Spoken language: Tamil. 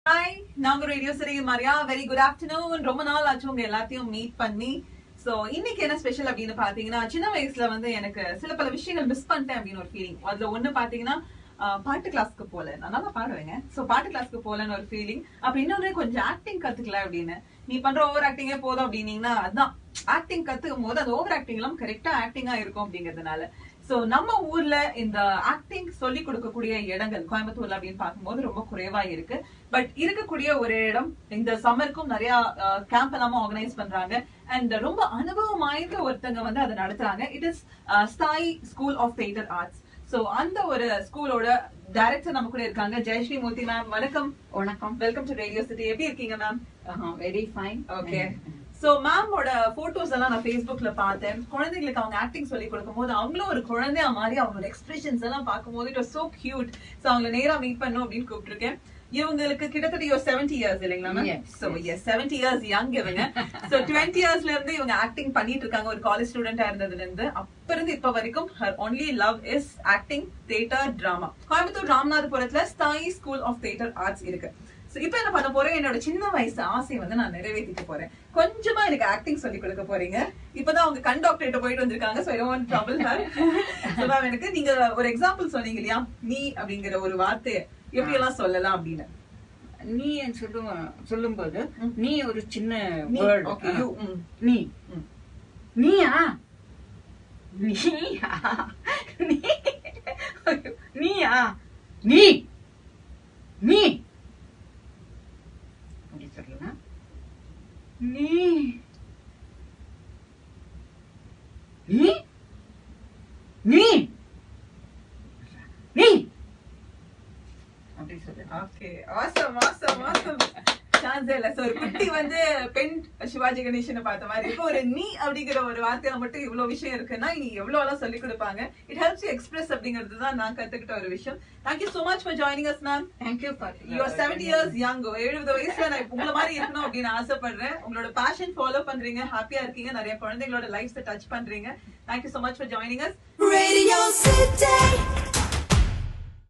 ஹாய் நாங்க ரேடியோ சரி மரியா வெரி குட் ஆஃப்டர்நூன் ரொம்ப நாள் ஆச்சு உங்க எல்லாத்தையும் மீட் பண்ணி சோ இன்னைக்கு என்ன ஸ்பெஷல் அப்படின்னு பாத்தீங்கன்னா சின்ன வயசுல வந்து எனக்கு சில பல விஷயங்கள் மிஸ் பண்ணிட்டேன் அப்படின்னு ஒரு ஃபீலிங் அதுல ஒண்ணு பாத்தீங்கன்னா ஆஹ், பாட்டு கிளாஸ்க்கு போல நான் நல்லா பாடுவேங்க சோ பாட்டு கிளாஸ்க்கு போலன்னு ஒரு ஃபீலிங் அப்ப இன்னொன்னு கொஞ்சம் ஆக்டிங் கத்துக்கல அப்படின்னு நீ பண்ற ஓவர் ஆக்டிங்கே போதும் அப்படின்னீங்கன்னா அதான் ஆக்டிங் கத்துக்கும் போது அந்த ஓவர் ஆக்டிங் எல்லாம் கரெக்டா ஆக்டிங்கா இருக்கும் அப்படிங்கறதுனால சோ நம்ம ஊர்ல இந்த ஆக்டிங் சொல்லி கொடுக்கக்கூடிய இடங்கள் கோயம்புத்தூர்ல அப்படின்னு பார்க்கும்போது ரொம்ப குறைவா இருக்கு பட் இருக்கக்கூடிய ஒரு இடம் இந்த சம்மருக்கும் நிறைய கேம்ப் எல்லாமே ஆர்கனைஸ் பண்றாங்க அண்ட் ரொம்ப அனுபவம் வாய்ந்த ஒருத்தங்க வந்து அதை நடத்துறாங்க it is Sthaayi school of theatre arts so அந்த ஒரு ஸ்கூலோட டைரக்டர் நம்ம கூட இருக்காங்க ஜெயஸ்ரீ மூர்த்தி மேம் வணக்கம் வணக்கம் வெல்கம் டு ரேடியோ சிட்டி எப்படி இருக்கீங்க ma'am very fine okay so மேமோட போட்டோஸ் எல்லாம் நான் Facebookல பார்த்தேன் குழந்தைங்களுக்கு அவங்க ஆக்டிங் சொல்லி கொடுக்கும்போது அவங்களும் ஒரு குழந்தையா மாதிரி அவங்களோட எக்ஸ்பிரஷன்ஸ் எல்லாம் பார்க்கும்போது இட் சோ கியூட் சோ அவங்கள நேரா மீட் பண்ணும் அப்படின்னு கூப்பிட்டுருக்கேன் இவங்களுக்கு கிட்டத்தட்ட ஒரு செவன்டி இயர்ஸ் இல்லைங்களா ma'am Yes, so yes seventy years young இவங்க சோ டுவெண்ட்டி இயர்ஸ்ல இருந்து இவங்க ஆக்டிங் பண்ணிட்டு இருக்காங்க ஒரு காலேஜ் ஸ்டூடெண்டா இருந்ததுல இருந்து அப்ப இருந்து இப்ப வரைக்கும் her only love is acting theatre drama Coimbatore ராமநாதபுரத்துல Sthaayi school of theatre arts இருக்கு So, இப்ப என்ன பண்ண போறேன் என்னோட சின்ன வயசு ஆசை வந்து நான் நிறைவேற்றிக்க போறேன் கொஞ்சமா எனக்கு ஆக்டிங் சொல்லி கொடுக்க போறீங்க இப்பதான் அவங்க கண் டாக்டர் போயிட்டு வந்திருக்காங்க சோ ஐ ட்ரபிள் ஹர் எனக்கு நீங்க ஒரு எக்ஸாம்பிள் சொன்னீங்க இல்லையா நீ அப்படிங்கிற ஒரு வார்த்தையை எப்படி எல்லாம் சொல்லலாம் அப்படின்னு நீ சொல்லுவ சொல்லும்போது ம். நீ ஒரு சின்ன நீ, வேர்ட் okay, you, ம். நீ ம். நீயா நீயா நீ ஐயோ, நீயா நீ நீ அப்படி சொல்லலாம் நீ நீ நீ நீ அப்படி சொல்லலாம் ஓகே ஆசம் ஆசம் ஆசம் சான்ஸே இல்ல சோ ஒரு குட்டி வந்து பெண் சிவாஜி கணேசனை பார்த்த மாதிரி இப்போ ஒரு நீ அப்படிங்கிற ஒரு வார்த்தையில மட்டும் இவ்வளவு விஷயம் இருக்குன்னா இனி எவ்வளவு எல்லாம் சொல்லி கொடுப்பாங்க இட் ஹெல்ப்ஸ் யூ எக்ஸ்பிரஸ் அப்படிங்கிறது தான் நான் கத்துக்கிட்ட ஒரு விஷயம் thank you so much for joining us ma'am thank you for you are seventy years young எழுபது வயசுல நான் இப்ப உங்களை மாதிரி இருக்கணும் அப்படின்னு ஆசைப்படுறேன் உங்களோட பேஷன் ஃபாலோ பண்றீங்க ஹாப்பியா இருக்கீங்க நிறைய குழந்தைங்களோட லைஃப்ஸ் டச் பண்றீங்க thank you so much for joining us Radio City.